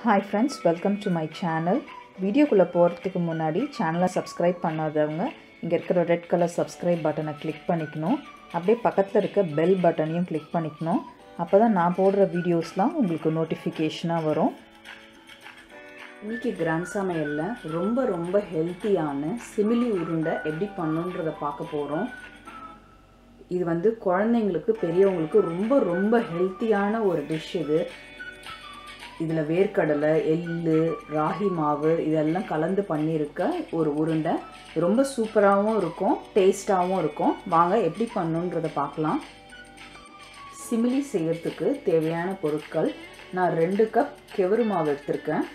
hi friends welcome to my channel வீடியோக்குள்ளே போகிறதுக்கு முன்னாடி சேனலை சப்ஸ்கிரைப் பண்ணாதவங்க இங்கே இருக்கிற ரெட் கலர் சப்ஸ்கிரைப் பட்டனை கிளிக் பண்ணிக்கணும் அப்படியே பக்கத்தில் இருக்க பெல் பட்டனையும் கிளிக் பண்ணிக்கணும் அப்போ தான் நான் போடுற வீடியோஸ்லாம் உங்களுக்கு நோட்டிஃபிகேஷனாக வரும் இன்றைக்கி கிராண்ட் சமையலில் ரொம்ப ரொம்ப ஹெல்த்தியான சிமிலி உருண்டை எப்படி பண்ணுன்றதை பார்க்க போகிறோம் இது வந்து குழந்தைங்களுக்கு பெரியவங்களுக்கு ரொம்ப ரொம்ப ஹெல்த்தியான ஒரு டிஷ் இது இதில் வேர்க்கடலை எள்ளு ராகி மாவு இதெல்லாம் கலந்து பண்ணியிருக்க ஒரு உருண்டை ரொம்ப சூப்பராகவும் இருக்கும் டேஸ்ட்டாகவும் இருக்கும் வாங்க எப்படி பண்ணுன்றதை பார்க்கலாம் சிமிலி செய்யறதுக்கு தேவையான பொருட்கள் நான் ரெண்டு கப் கெவரு மாவு எடுத்திருக்கேன்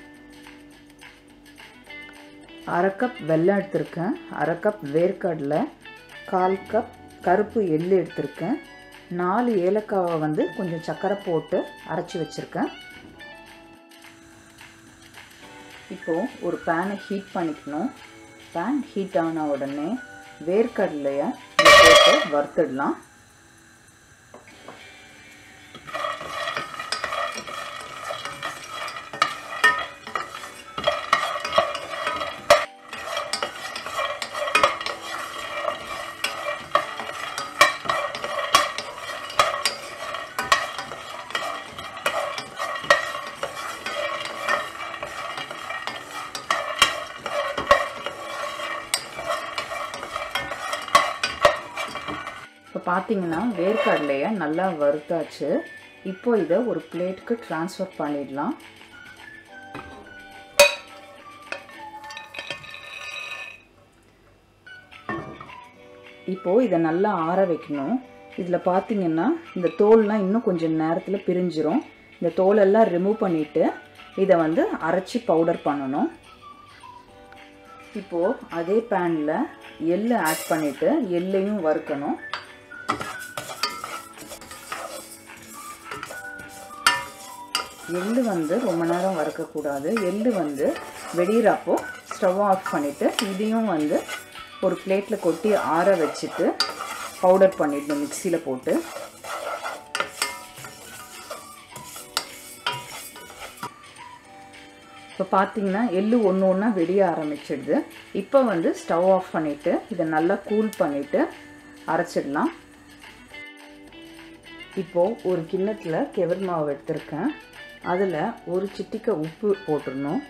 அரை கப் வெல்லம் எடுத்திருக்கேன் அரை கப் வேர்க்கடலை கால் கப் கருப்பு எள்ளு எடுத்திருக்கேன் நாலு ஏலக்காவை வந்து கொஞ்சம் சர்க்கரை போட்டு அரைச்சி வச்சுருக்கேன் இப்போது ஒரு பேனை ஹீட் பண்ணிக்கணும் பேன் ஹீட் ஆன உடனே வேர்க்கடலையை போட்டு வறுத்துடலாம் இப்போ பார்த்தீங்கன்னா வேர்க்கடலையை நல்லா வறுத்தாச்சு இப்போ இதை ஒரு பிளேட்டுக்கு ட்ரான்ஸ்ஃபர் பண்ணிடலாம் இப்போது இதை நல்லா ஆற வைக்கணும் இதில் பார்த்தீங்கன்னா இந்த தோல்லாம் இன்னும் கொஞ்சம் நேரத்தில் பிரிஞ்சிரும் இந்த தோலெல்லாம் ரிமூவ் பண்ணிவிட்டு இதை வந்து அரைச்சி பவுடர் பண்ணணும் இப்போது அதே பேனில் எள்ளு ஆட் பண்ணிவிட்டு எள்ளையும் வறுக்கணும் எள்ளு வந்து ரொம்ப நேரம் வறுக்கக்கூடாது எள்ளு வந்து வெடிகிறப்போ ஸ்டவ் ஆஃப் பண்ணிவிட்டு இதையும் வந்து ஒரு பிளேட்டில் கொட்டி ஆற வச்சுட்டு பவுடர் பண்ணிடணும் மிக்சியில் போட்டு இப்போ பார்த்தீங்கன்னா எள்ளு ஒன்று ஒன்றா வெடிய ஆரம்பிச்சிடுது இப்போ வந்து ஸ்டவ் ஆஃப் பண்ணிவிட்டு இதை நல்லா கூல் பண்ணிவிட்டு அரைச்சிடலாம் இப்போது ஒரு கிண்ணத்தில் கெவர் மாவு எடுத்திருக்கேன் அதில் ஒரு சிட்டிக்க உப்பு போட்டுடணும்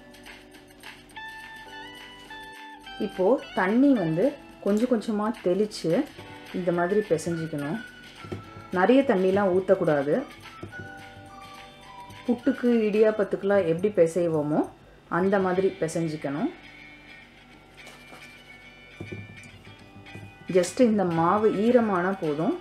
இப்போது தண்ணி வந்து கொஞ்சம் கொஞ்சமாக தெளித்து இந்த மாதிரி பிசைஞ்சிக்கணும் நிறைய தண்ணிலாம் ஊற்றக்கூடாது புட்டுக்கு இடியாப்பத்துக்கெலாம் எப்படி பிசைவோமோ அந்த மாதிரி பிசைஞ்சிக்கணும் ஜஸ்ட்டு இந்த மாவு ஈரமான போதும்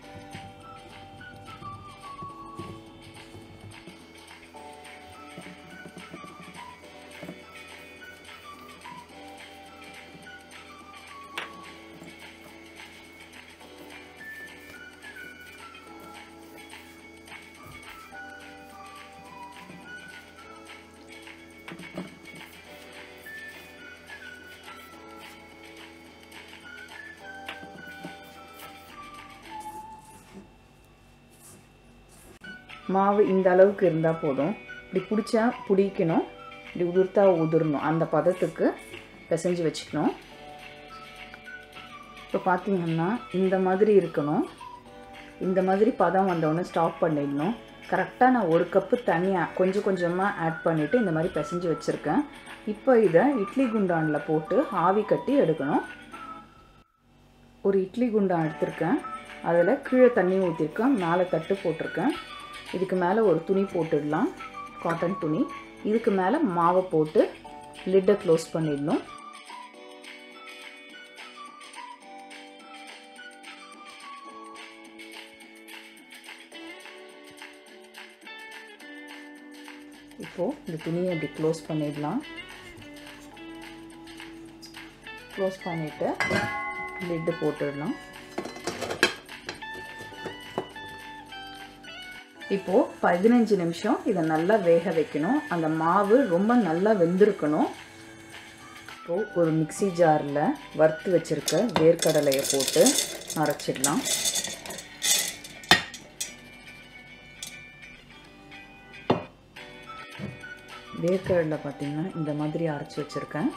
மாவு இந்த அளவுக்கு இருந்தால் போதும் இப்படி பிடிச்சா பிடிக்கணும் இப்படி உதிர்த்தா உதிரணும் அந்த பதத்துக்கு பிசைஞ்சு வச்சுக்கணும் இப்போ பார்த்தீங்கன்னா இந்த மாதிரி இருக்கணும் இந்த மாதிரி பதம் வந்தோடனே ஸ்டாப் பண்ணிடணும் கரெக்டாக நான் ஒரு கப்பு தண்ணி கொஞ்சம் கொஞ்சமாக ஆட் பண்ணிவிட்டு இந்த மாதிரி பிசைஞ்சு வச்சுருக்கேன் இப்போ இதை இட்லி குண்டானில் போட்டு ஆவி கட்டி எடுக்கணும் ஒரு இட்லி குண்டான் எடுத்திருக்கேன் அதில் கீழே தண்ணி ஊற்றிருக்கேன் மேலே தட்டு போட்டிருக்கேன் இதுக்கு மேலே ஒரு துணி போட்டுடலாம் காட்டன் துணி இதுக்கு மேலே மாவை போட்டு லிட்டை க்ளோஸ் பண்ணிடணும் இப்போது இந்த துணியை இப்படி க்ளோஸ் பண்ணிடலாம் க்ளோஸ் பண்ணிவிட்டு லிட்டு போட்டுடலாம் இப்போது பதினஞ்சு நிமிஷம் இதை நல்லா வேக வைக்கணும் அந்த மாவு ரொம்ப நல்லா வெந்திருக்கணும் இப்போது ஒரு மிக்சி ஜாரில் வறுத்து வச்சுருக்க வேர்க்கடலையை போட்டு அரைச்சிடலாம் வேர்க்கடலை பார்த்திங்கன்னா இந்த மாதிரி அரைச்சி வச்சுருக்கேன்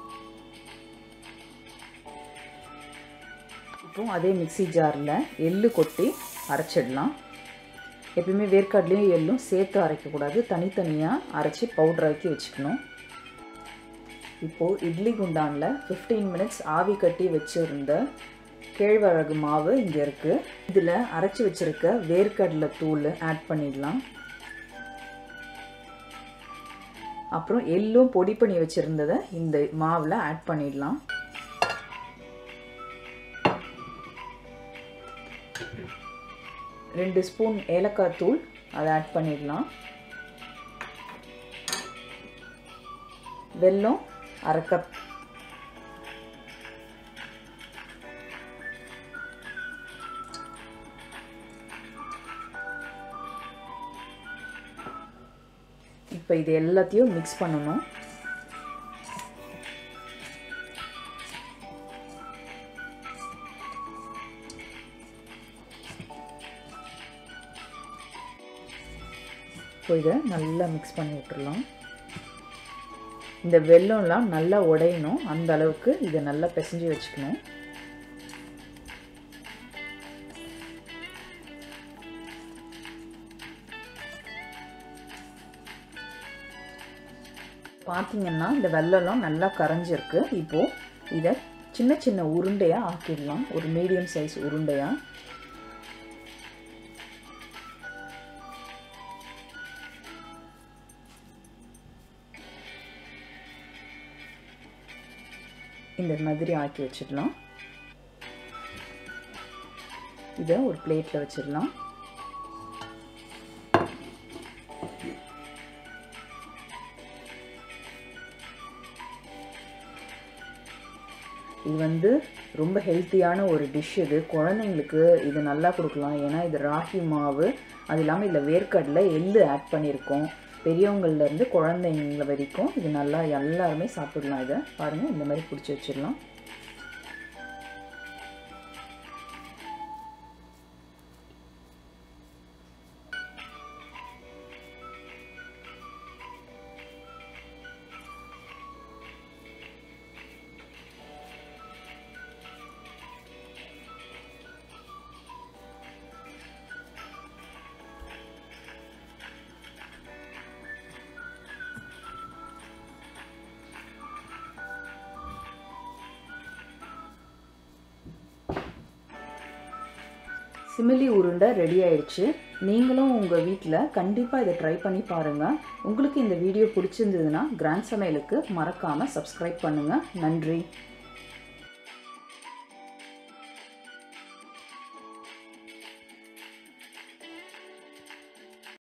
இப்போ அதே மிக்சி ஜாரில் எள்ளு கொட்டி அரைச்சிடலாம் எப்பயுமே வேர்க்கடலையும் எள்ளும் சேர்த்து அரைக்கக்கூடாது தனித்தனியாக அரைச்சி பவுடராக்கி வச்சுக்கணும் இப்போது இட்லி குண்டானில் ஃபிஃப்டீன் மினிட்ஸ் ஆவி கட்டி வச்சுருந்த கேழ்வரகு மாவு இங்கே இருக்குது இதில் அரைச்சி வச்சுருக்க வேர்க்கடலை தூள் ஆட் பண்ணிடலாம் அப்புறம் எள்ளும் பொடி பண்ணி வச்சுருந்ததை இந்த மாவில் ஆட் பண்ணிடலாம் ரெண்டு ஸ்பூன் ஏலக்காய் தூள் அதை ஆட் பண்ணிடலாம் வெல்லம் அரை கப் இப்போ இது எல்லாத்தையும் மிக்ஸ் பண்ணணும் இப்போ இதை நல்லா மிக்ஸ் பண்ணி விட்டுறலாம் இந்த வெள்ளம்லாம் நல்லா உடையணும் அந்த அளவுக்கு இதை நல்லா பிசைஞ்சு வச்சுக்கணும் பார்த்தீங்கன்னா இந்த வெள்ளம்லாம் நல்லா கரைஞ்சிருக்கு இப்போது இதை சின்ன சின்ன உருண்டையாக ஆக்கிடலாம் ஒரு மீடியம் சைஸ் உருண்டையாக இந்த மாதிரி ஆக்கி வச்சிடலாம் இதை ஒரு பிளேட்டில் வச்சிடலாம் இது வந்து ரொம்ப ஹெல்த்தியான ஒரு டிஷ் இது குழந்தைங்களுக்கு இது நல்லா கொடுக்கலாம் ஏன்னா இது ராகி மாவு அது இல்லாமல் இதில் வேர்க்கடலை எள்ளு ஆட் பண்ணியிருக்கோம் பெரியவங்கள்லேருந்து குழந்தைங்க வரைக்கும் இது நல்லா எல்லாருமே சாப்பிடலாம் இதை பாருங்கள் இந்த மாதிரி பிடிச்சி வச்சிடலாம் சிமிலி உருண்டை ரெடி ஆயிடுச்சு நீங்களும் உங்கள் வீட்டில் கண்டிப்பாக இதை ட்ரை பண்ணி பாருங்கள் உங்களுக்கு இந்த வீடியோ பிடிச்சிருந்ததுன்னா கிராண்ட் சமையலுக்கு மறக்காமல் சப்ஸ்கிரைப் பண்ணுங்கள் நன்றி